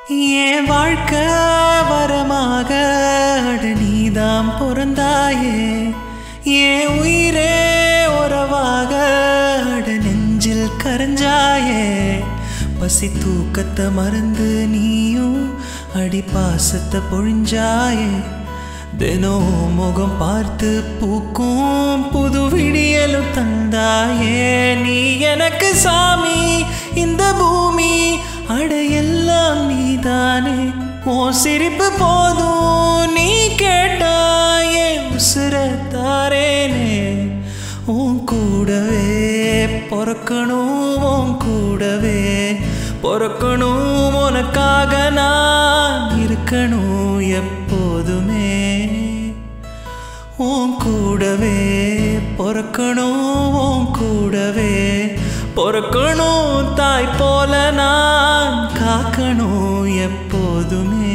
என் வாழ்க்கை வரமாக அட நீதாம் பிறந்தாயே என் உயிரே உறவாக அட நெஞ்சில் கரைஞ்சாயே பசி தூக்கத்தை மறந்து நீயும் அடி பாசத்தை பொழிஞ்சாயே தினம் முகம் பார்த்து பூக்கும் புது விடியலும் தந்தாயே நீ எனக்கு சாமி இந்த பூமி அடையெல்லாம் நீதானே ஓ சிரிப்பு போதும் நீ கேட்டாயே உசுர தாரேனே உன் கூடவே பொறக்கணும் உன் கூடவே பொறக்கணும் உனக்காக நான் இருக்கணும் எப்போதுமே உன் கூடவே பொறக்கணும் உன் கூடவே பொறக்கணும் தாய் போல நான் காக்கணும் எப்போதுமே